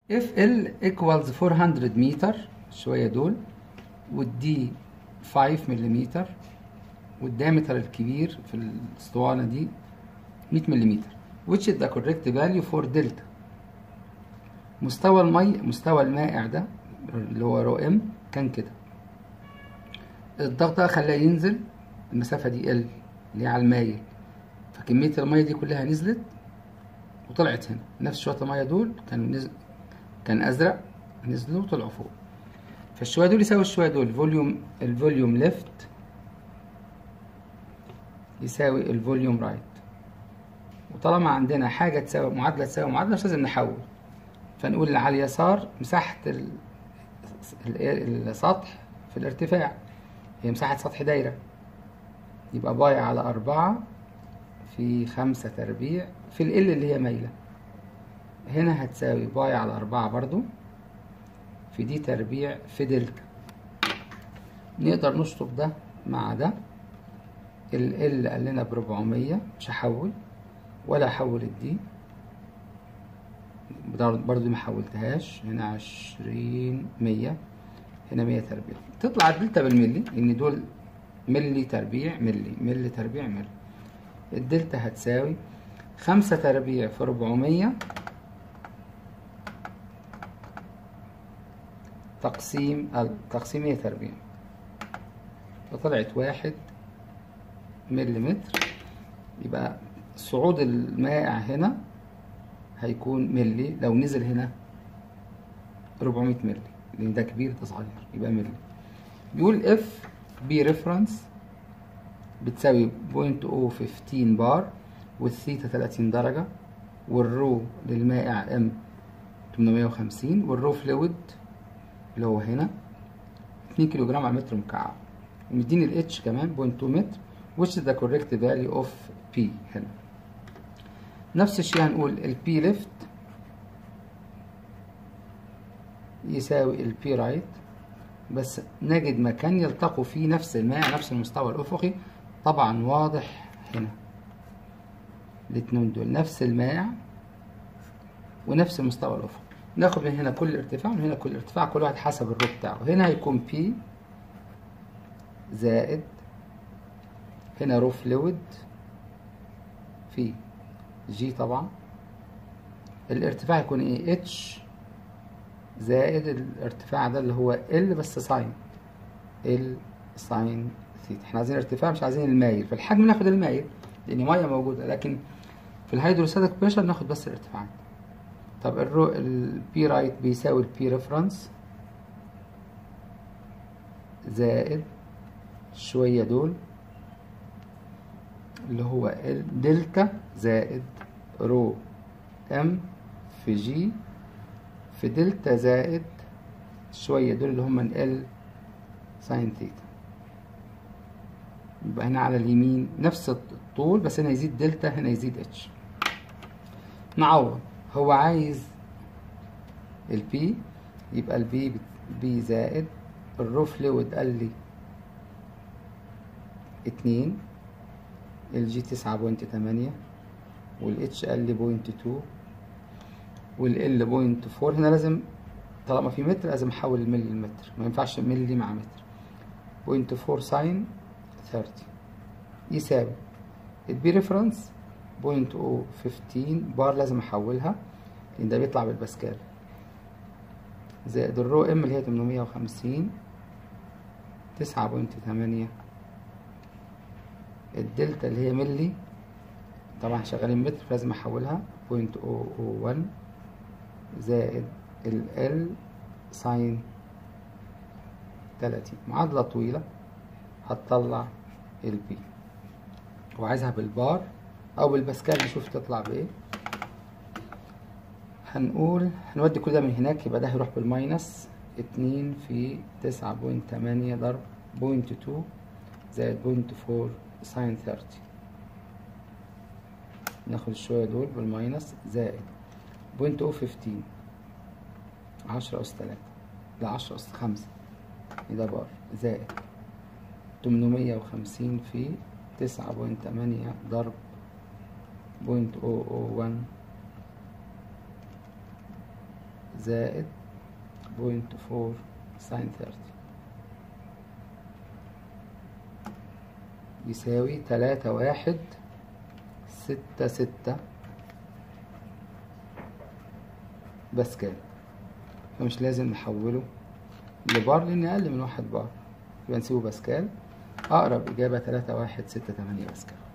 اف ال equals 400 متر شوية دول والدي 5 ملم والدايمتر الكبير في الاسطوانة دي 100 ملم which is the correct value for delta مستوى المي مستوى المائع ده اللي هو رو ام كان كده الضغط ده خلاه ينزل المسافة دي ال اللي هي على المايل فكمية المية دي كلها نزلت وطلعت هنا نفس شوية المية دول كانوا نزل كان أزرق نزلوا وطلعوا فوق فالشوية دول يساوي الشوية دول الفوليوم الفوليوم ليفت يساوي الفوليوم رايت وطالما عندنا حاجة تساوي معادلة تساوي معادلة مش لازم نحول فنقول اللي على اليسار مساحة ال- ال- السطح في الارتفاع هي مساحة سطح دايرة يبقى باي على أربعة في خمسة تربيع في ال اللي هي مايلة هنا هتساوي باي على أربعة برضو في دي تربيع في دلتا نقدر نشطب ده مع ده ال ال قال لنا بربعمية مش هحول ولا هحول الدي برضو ما حولتهاش هنا عشرين مية هنا مية تربيع تطلع الدلتا بالملي لأن دول ملي تربيع ملي ملي تربيع ملي الدلتا هتساوي خمسة تربيع في ربعمية تقسيم تقسيم مية تربيع فطلعت واحد مليمتر يبقى صعود المائع هنا هيكون ملي لو نزل هنا 400 ملي لان ده كبير ده صغير يبقى ملي بيقول اف بي ريفرنس بتساوي 0.015 بار والثيتا 30 درجة والرو للمائع ام 850 والرو فلويد اللي هو هنا 2 كيلو جرام على متر مكعب ومديني الاتش كمان 0.2 متر which is the correct value of P هنا نفس الشيء هنقول ال P left يساوي ال P right بس نجد مكان يلتقوا فيه نفس الماء نفس المستوى الأفقي طبعا واضح هنا الاتنين دول نفس الماء ونفس المستوى الأفقي ناخد من هنا كل ارتفاع ومن هنا كل ارتفاع كل واحد حسب الرو بتاعه هنا هيكون P زائد هنا رو فلويد في جي طبعا الارتفاع يكون ايه اتش زائد الارتفاع ده اللي هو ال بس ساين ال ساين ثيتا احنا عايزين ارتفاع مش عايزين المايل في الحجم ناخد المايل لان ميه موجوده لكن في الهيدروستاتيك بريشر ناخد بس الارتفاعات طب الرو البي رايت بيساوي البي ريفرنس زائد شويه دول اللي هو دلتا زائد رو ام في جي في دلتا زائد شوية دول اللي هم ال ساين ثيتا يبقى هنا على اليمين نفس الطول بس هنا يزيد دلتا هنا يزيد اتش نعوض هو عايز البي يبقى البي بي زائد الرو فلويد قال لي اتنين الجي تسعة بوينت تمانية والاتش قال لي بوينت تو والال بوينت فور هنا لازم طالما في متر لازم احول الملي لمتر ما ينفعش ملي مع متر بوينت فور ساين ثيرتي يساوي البي ريفرنس بوينت او فيفتين بار لازم احولها لان ده بيطلع بالباسكال زائد الرو ام اللي هي تمنمية وخمسين تسعة بوينت تمانية الدلتا اللي هي ملي طبعا شغالين متر فلازم احولها بوينت او او ون زائد ال ال ساين تلاتين معادلة طويلة هتطلع البي وعايزها بالبار او بالباسكال نشوف تطلع بايه هنقول هنودي كل ده من هناك يبقى ده هيروح بالماينس اتنين في تسعة بوينت تمانية ضرب بوينت تو زائد بوينت فور ساين ثيرتي ناخد الشوية دول بالماينس زائد بوينت او فيفتين عشرة أس تلاتة لا عشرة أس خمسة ده بار زائد تمنمية وخمسين في تسعة بوينت تمانية ضرب بوينت او او ون زائد بوينت فور ساين ثيرتي يساوي تلاتة واحد ستة ستة باسكال فمش لازم نحوله لبار لأن أقل من واحد بار يبقى نسيبه باسكال أقرب إجابة تلاتة واحد ستة تمانية باسكال